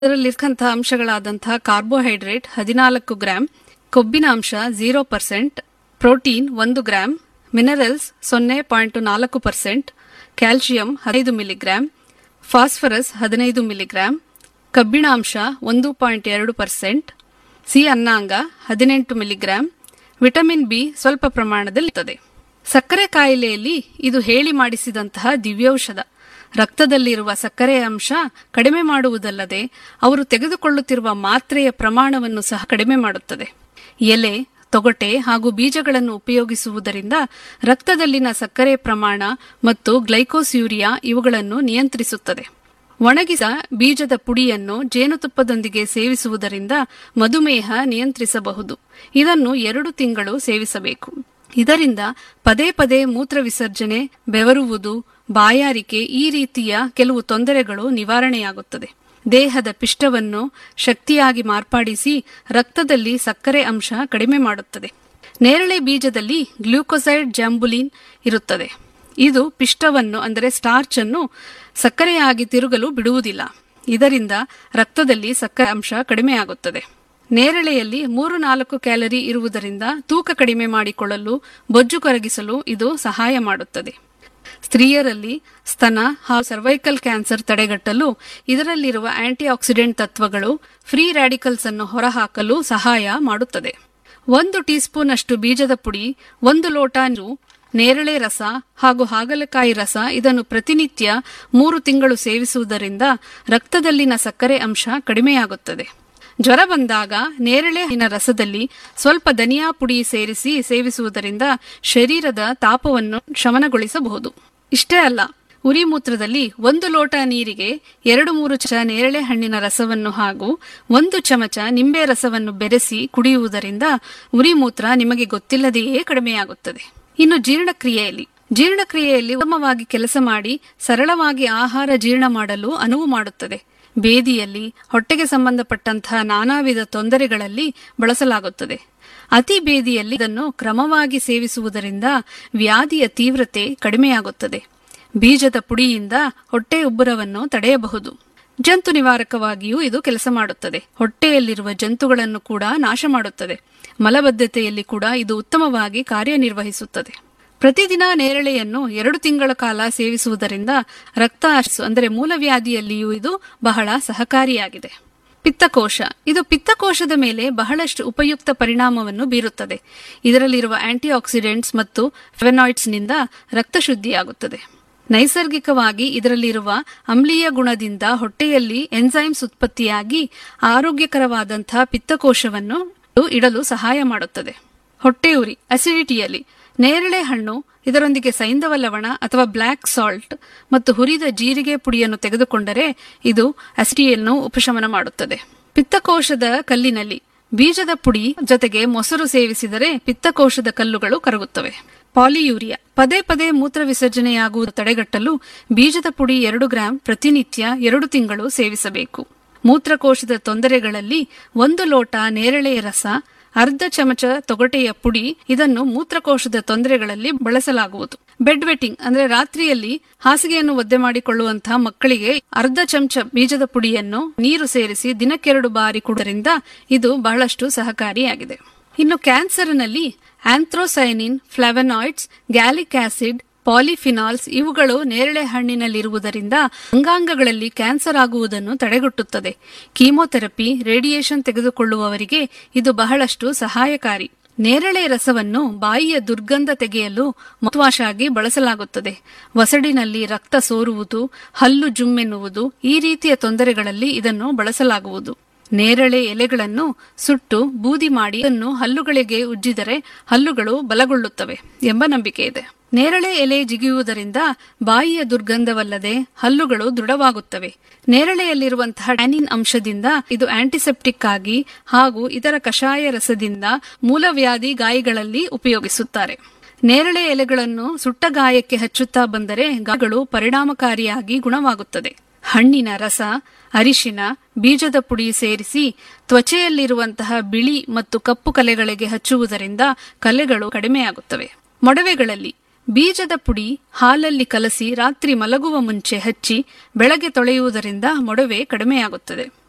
ಇದರಲ್ಲಿರ್ತಕ್ಕಂತಹ ಅಂಶಗಳಾದಂತಹ carbohydrate ಹದಿನಾಲ್ಕು gram ಕೊಬ್ಬಿನ ಅಂಶ ಝೀರೋ ಪರ್ಸೆಂಟ್ ಪ್ರೋಟೀನ್ ಒಂದು ಗ್ರಾಂ ಮಿನರಲ್ಸ್ ಸೊನ್ನೆ ಪಾಯಿಂಟ್ ನಾಲ್ಕು ಪರ್ಸೆಂಟ್ ಕ್ಯಾಲ್ಸಿಯಂ ಹದಿನೈದು ಮಿಲಿಗ್ರಾಂ ಫಾಸ್ಫರಸ್ ಹದಿನೈದು ಮಿಲಿಗ್ರಾಂ ಕಬ್ಬಿಣಾಂಶ ಒಂದು ಪಾಯಿಂಟ್ ಎರಡು ಪರ್ಸೆಂಟ್ ಸಿ ಅನ್ನಾಂಗ ಹದಿನೆಂಟು ಮಿಲಿಗ್ರಾಂ ವಿಟಮಿನ್ ಬಿ ಸ್ವಲ್ಪ ಪ್ರಮಾಣದಲ್ಲಿರುತ್ತದೆ ಸಕ್ಕರೆ ಕಾಯಿಲೆಯಲ್ಲಿ ಇದು ಹೇಳಿ ಮಾಡಿಸಿದಂತಹ ದಿವ್ಯೌಷಧ ರಕ್ತದಲ್ಲಿರುವ ಸಕ್ಕರೆಯ ಅಂಶ ಕಡಿಮೆ ಮಾಡುವುದಲ್ಲದೆ ಅವರು ತೆಗೆದುಕೊಳ್ಳುತ್ತಿರುವ ಮಾತ್ರೆಯ ಪ್ರಮಾಣವನ್ನು ಸಹ ಕಡಿಮೆ ಮಾಡುತ್ತದೆ ಎಲೆ ತೊಗಟೆ ಹಾಗೂ ಬೀಜಗಳನ್ನು ಉಪಯೋಗಿಸುವುದರಿಂದ ರಕ್ತದಲ್ಲಿನ ಸಕ್ಕರೆ ಪ್ರಮಾಣ ಮತ್ತು ಗ್ಲೈಕೋಸ್ಯೂರಿಯಾ ಇವುಗಳನ್ನು ನಿಯಂತ್ರಿಸುತ್ತದೆ ಒಣಗಿಸ ಬೀಜದ ಪುಡಿಯನ್ನು ಜೇನುತುಪ್ಪದೊಂದಿಗೆ ಸೇವಿಸುವುದರಿಂದ ಮಧುಮೇಹ ನಿಯಂತ್ರಿಸಬಹುದು ಇದನ್ನು ಎರಡು ತಿಂಗಳು ಸೇವಿಸಬೇಕು ಇದರಿಂದ ಪದೇ ಪದೇ ಮೂತ್ರ ವಿಸರ್ಜನೆ ಬೆವರುವುದು ಬಾಯಾರಿಕೆ ಈ ರೀತಿಯ ಕೆಲವು ತೊಂದರೆಗಳು ನಿವಾರಣೆಯಾಗುತ್ತದೆ ದೇಹದ ಪಿಷ್ಟವನ್ನು ಶಕ್ತಿಯಾಗಿ ಮಾರ್ಪಡಿಸಿ ರಕ್ತದಲ್ಲಿ ಸಕ್ಕರೆ ಅಂಶ ಕಡಿಮೆ ಮಾಡುತ್ತದೆ ನೇರಳೆ ಬೀಜದಲ್ಲಿ ಗ್ಲೂಕೋಸೈಡ್ ಜಾಂಬುಲಿನ್ ಇರುತ್ತದೆ ಇದು ಪಿಷ್ಟವನ್ನು ಅಂದರೆ ಸ್ಟಾರ್ಚ್ ಅನ್ನು ಸಕ್ಕರೆಯಾಗಿ ತಿರುಗಲು ಬಿಡುವುದಿಲ್ಲ ಇದರಿಂದ ರಕ್ತದಲ್ಲಿ ಸಕ್ಕರೆ ಅಂಶ ಕಡಿಮೆಯಾಗುತ್ತದೆ ನೇರಳೆಯಲ್ಲಿ ಮೂರು ನಾಲ್ಕು ಕ್ಯಾಲರಿ ಇರುವುದರಿಂದ ತೂಕ ಕಡಿಮೆ ಮಾಡಿಕೊಳ್ಳಲು ಬೊಜ್ಜು ಕರಗಿಸಲು ಇದು ಸಹಾಯ ಮಾಡುತ್ತದೆ ಸ್ತ್ರೀಯರಲ್ಲಿ ಸ್ತನ ಹಾಗೂ ಸರ್ವೈಕಲ್ ಕ್ಯಾನ್ಸರ್ ತಡೆಗಟ್ಟಲು ಇದರಲ್ಲಿರುವ ಆಂಟಿ ಆಕ್ಸಿಡೆಂಟ್ ತತ್ವಗಳು ಫ್ರೀ ರ್ಯಾಡಿಕಲ್ಸ್ ಅನ್ನು ಹೊರಹಾಕಲು ಸಹಾಯ ಮಾಡುತ್ತದೆ ಒಂದು ಟೀಸ್ಪೂನ್ ಅಷ್ಟು ಬೀಜದ ಪುಡಿ ಒಂದು ಲೋಟ ನೀರು ನೇರಳೆ ರಸ ಹಾಗೂ ಹಾಗಲಕಾಯಿ ರಸ ಇದನ್ನು ಪ್ರತಿನಿತ್ಯ ಮೂರು ತಿಂಗಳು ಸೇವಿಸುವುದರಿಂದ ರಕ್ತದಲ್ಲಿನ ಸಕ್ಕರೆ ಅಂಶ ಕಡಿಮೆಯಾಗುತ್ತದೆ ಜ್ವರ ಬಂದಾಗ ನೇರಳೆ ಹಣ್ಣಿನ ರಸದಲ್ಲಿ ಸ್ವಲ್ಪ ಧನಿಯಾ ಪುಡಿ ಸೇರಿಸಿ ಸೇವಿಸುವುದರಿಂದ ಶರೀರದ ತಾಪವನ್ನು ಶಮನಗೊಳಿಸಬಹುದು ಇಷ್ಟೇ ಅಲ್ಲ ಉರಿ ಮೂತ್ರದಲ್ಲಿ ಒಂದು ಲೋಟ ನೀರಿಗೆ ಎರಡು ಮೂರು ಚಮಚ ನೇರಳೆ ಹಣ್ಣಿನ ರಸವನ್ನು ಹಾಗೂ ಒಂದು ಚಮಚ ನಿಂಬೆ ರಸವನ್ನು ಬೆರೆಸಿ ಕುಡಿಯುವುದರಿಂದ ಉರಿ ಮೂತ್ರ ನಿಮಗೆ ಗೊತ್ತಿಲ್ಲದೆಯೇ ಕಡಿಮೆಯಾಗುತ್ತದೆ ಇನ್ನು ಜೀರ್ಣಕ್ರಿಯೆಯಲ್ಲಿ ಜೀರ್ಣಕ್ರಿಯೆಯಲ್ಲಿ ಉತ್ತಮವಾಗಿ ಕೆಲಸ ಮಾಡಿ ಸರಳವಾಗಿ ಆಹಾರ ಜೀರ್ಣ ಮಾಡಲು ಅನುವು ಮಾಡುತ್ತದೆ ಬೇದಿಯಲ್ಲಿ ಹೊಟ್ಟೆಗೆ ಸಂಬಂಧಪಟ್ಟಂತಹ ನಾನಾ ವಿಧ ತೊಂದರೆಗಳಲ್ಲಿ ಬಳಸಲಾಗುತ್ತದೆ ಅತಿ ಬೇದಿಯಲ್ಲಿ ಇದನ್ನು ಕ್ರಮವಾಗಿ ಸೇವಿಸುವುದರಿಂದ ವ್ಯಾಧಿಯ ತೀವ್ರತೆ ಕಡಿಮೆಯಾಗುತ್ತದೆ ಬೀಜದ ಪುಡಿಯಿಂದ ಹೊಟ್ಟೆ ಉಬ್ಬರವನ್ನು ತಡೆಯಬಹುದು ಜಂತು ನಿವಾರಕವಾಗಿಯೂ ಇದು ಕೆಲಸ ಮಾಡುತ್ತದೆ ಹೊಟ್ಟೆಯಲ್ಲಿರುವ ಜಂತುಗಳನ್ನು ಕೂಡ ನಾಶ ಮಾಡುತ್ತದೆ ಮಲಬದ್ಧತೆಯಲ್ಲಿ ಕೂಡ ಇದು ಉತ್ತಮವಾಗಿ ಕಾರ್ಯನಿರ್ವಹಿಸುತ್ತದೆ ಪ್ರತಿದಿನ ನೇರಳೆಯನ್ನು ಎರಡು ತಿಂಗಳ ಕಾಲ ಸೇವಿಸುವುದರಿಂದ ರಕ್ತ ಅಂದರೆ ಮೂಲವ್ಯಾಧಿಯಲ್ಲಿಯೂ ಇದು ಬಹಳ ಸಹಕಾರಿಯಾಗಿದೆ ಪಿತ್ತಕೋಶ ಇದು ಪಿತ್ತಕೋಶದ ಮೇಲೆ ಬಹಳಷ್ಟು ಉಪಯುಕ್ತ ಪರಿಣಾಮವನ್ನು ಬೀರುತ್ತದೆ ಇದರಲ್ಲಿರುವ ಆಂಟಿ ಆಕ್ಸಿಡೆಂಟ್ಸ್ ಮತ್ತು ಫೆವೆನಾಯ್ಡ್ಸ್ನಿಂದ ರಕ್ತ ಶುದ್ಧಿಯಾಗುತ್ತದೆ ನೈಸರ್ಗಿಕವಾಗಿ ಇದರಲ್ಲಿರುವ ಅಮ್ಲೀಯ ಗುಣದಿಂದ ಹೊಟ್ಟೆಯಲ್ಲಿ ಎನ್ಸೈಮ್ಸ್ ಉತ್ಪತ್ತಿಯಾಗಿ ಆರೋಗ್ಯಕರವಾದಂತಹ ಪಿತ್ತಕೋಶವನ್ನು ಇಡಲು ಸಹಾಯ ಮಾಡುತ್ತದೆ ಹೊಟ್ಟೆಯುರಿ ಅಸಿಡಿಟಿಯಲ್ಲಿ ನೇರಳೆ ಹಣ್ಣು ಇದರೊಂದಿಗೆ ಸೈಂಧವ ಲವಣ ಅಥವಾ ಬ್ಲ್ಯಾಕ್ ಸಾಲ್ಟ್ ಮತ್ತು ಹುರಿದ ಜೀರಿಗೆ ಪುಡಿಯನ್ನು ತೆಗೆದುಕೊಂಡರೆ ಇದು ಅಸಿಡಿಯನ್ನು ಉಪಶಮನ ಮಾಡುತ್ತದೆ ಪಿತ್ತಕೋಶದ ಕಲ್ಲಿನಲ್ಲಿ ಬೀಜದ ಪುಡಿ ಜೊತೆಗೆ ಮೊಸರು ಸೇವಿಸಿದರೆ ಪಿತ್ತಕೋಶದ ಕಲ್ಲುಗಳು ಕರಗುತ್ತವೆ ಪಾಲಿಯೂರಿಯಾ ಪದೇ ಪದೇ ಮೂತ್ರ ವಿಸರ್ಜನೆಯಾಗುವುದು ತಡೆಗಟ್ಟಲು ಬೀಜದ ಪುಡಿ ಎರಡು ಗ್ರಾಂ ಪ್ರತಿನಿತ್ಯ ಎರಡು ತಿಂಗಳು ಸೇವಿಸಬೇಕು ಮೂತ್ರಕೋಶದ ತೊಂದರೆಗಳಲ್ಲಿ ಒಂದು ಲೋಟ ನೇರಳೆಯ ರಸ ಅರ್ಧ ಚಮಚ ತೊಗಟೆಯ ಪುಡಿ ಇದನ್ನು ಮೂತ್ರಕೋಶದ ತೊಂದರೆಗಳಲ್ಲಿ ಬಳಸಲಾಗುವುದು ಬೆಡ್ ವೆಟ್ಟಿಂಗ್ ಅಂದ್ರೆ ರಾತ್ರಿಯಲ್ಲಿ ಹಾಸಿಗೆಯನ್ನು ಒದ್ದೆ ಮಾಡಿಕೊಳ್ಳುವಂತಹ ಮಕ್ಕಳಿಗೆ ಅರ್ಧ ಚಮಚ ಬೀಜದ ಪುಡಿಯನ್ನು ನೀರು ಸೇರಿಸಿ ದಿನಕ್ಕೆರಡು ಬಾರಿ ಕುಡುವುದರಿಂದ ಇದು ಬಹಳಷ್ಟು ಸಹಕಾರಿಯಾಗಿದೆ ಇನ್ನು ಕ್ಯಾನ್ಸರ್ನಲ್ಲಿ ಆಂಥ್ರೋಸೈನಿನ್ ಫ್ಲಾವೆನಾಯ್ಡ್ಸ್ ಗ್ಯಾಲಿಕ್ ಆಸಿಡ್ ಪಾಲಿಫಿನಾಲ್ಸ್ ಇವುಗಳು ನೇರಳೆ ಹಣ್ಣಿನಲ್ಲಿರುವುದರಿಂದ ಅಂಗಾಂಗಗಳಲ್ಲಿ ಕ್ಯಾನ್ಸರ್ ಆಗುವುದನ್ನು ತಡೆಗಟ್ಟುತ್ತದೆ ಕೀಮೋಥೆರಪಿ ರೇಡಿಯೇಷನ್ ತೆಗೆದುಕೊಳ್ಳುವವರಿಗೆ ಇದು ಬಹಳಷ್ಟು ಸಹಾಯಕಾರಿ ನೇರಳೆ ರಸವನ್ನು ಬಾಯಿಯ ದುರ್ಗಂಧ ತೆಗೆಯಲು ಮತ್ವಾಶಾಗಿ ಬಳಸಲಾಗುತ್ತದೆ ವಸಡಿನಲ್ಲಿ ರಕ್ತ ಸೋರುವುದು ಹಲ್ಲು ಜುಮ್ಮೆನ್ನುವುದು ಈ ರೀತಿಯ ತೊಂದರೆಗಳಲ್ಲಿ ಇದನ್ನು ಬಳಸಲಾಗುವುದು ನೇರಳೆ ಎಲೆಗಳನ್ನು ಸುಟ್ಟು ಬೂದಿ ಮಾಡಿ ಅದನ್ನು ಹಲ್ಲುಗಳಿಗೆ ಉಜ್ಜಿದರೆ ಹಲ್ಲುಗಳು ಬಲಗೊಳ್ಳುತ್ತವೆ ಎಂಬ ನಂಬಿಕೆ ಇದೆ ನೇರಳೆ ಎಲೆ ಜಿಗಿಯುವುದರಿಂದ ಬಾಯಿಯ ದುರ್ಗಂಧವಲ್ಲದೆ ಹಲ್ಲುಗಳು ದೃಢವಾಗುತ್ತವೆ ನೇರಳೆಯಲ್ಲಿರುವಂತಹ ಟ್ಯಾನಿನ್ ಅಂಶದಿಂದ ಇದು ಆಂಟಿಸೆಪ್ಟಿಕ್ ಆಗಿ ಹಾಗೂ ಇದರ ಕಷಾಯ ರಸದಿಂದ ಮೂಲವ್ಯಾಧಿ ಗಾಯಗಳಲ್ಲಿ ಉಪಯೋಗಿಸುತ್ತಾರೆ ನೇರಳೆ ಎಲೆಗಳನ್ನು ಸುಟ್ಟ ಗಾಯಕ್ಕೆ ಹಚ್ಚುತ್ತಾ ಬಂದರೆ ಗಾಯಗಳು ಪರಿಣಾಮಕಾರಿಯಾಗಿ ಗುಣವಾಗುತ್ತದೆ ಹಣ್ಣಿನ ರಸ ಅರಿಶಿನ ಬೀಜದ ಪುಡಿ ಸೇರಿಸಿ ತ್ವಚೆಯಲ್ಲಿರುವಂತಹ ಬಿಳಿ ಮತ್ತು ಕಪ್ಪು ಕಲೆಗಳಿಗೆ ಹಚ್ಚುವುದರಿಂದ ಕಲೆಗಳು ಕಡಿಮೆಯಾಗುತ್ತವೆ ಮೊಡವೆಗಳಲ್ಲಿ ಬೀಜದ ಪುಡಿ ಹಾಲಲ್ಲಿ ಕಲಸಿ ರಾತ್ರಿ ಮಲಗುವ ಮುಂಚೆ ಹಚ್ಚಿ ಬೆಳಗ್ಗೆ ತೊಳೆಯುವುದರಿಂದ ಮೊಡವೆ ಕಡಿಮೆಯಾಗುತ್ತದೆ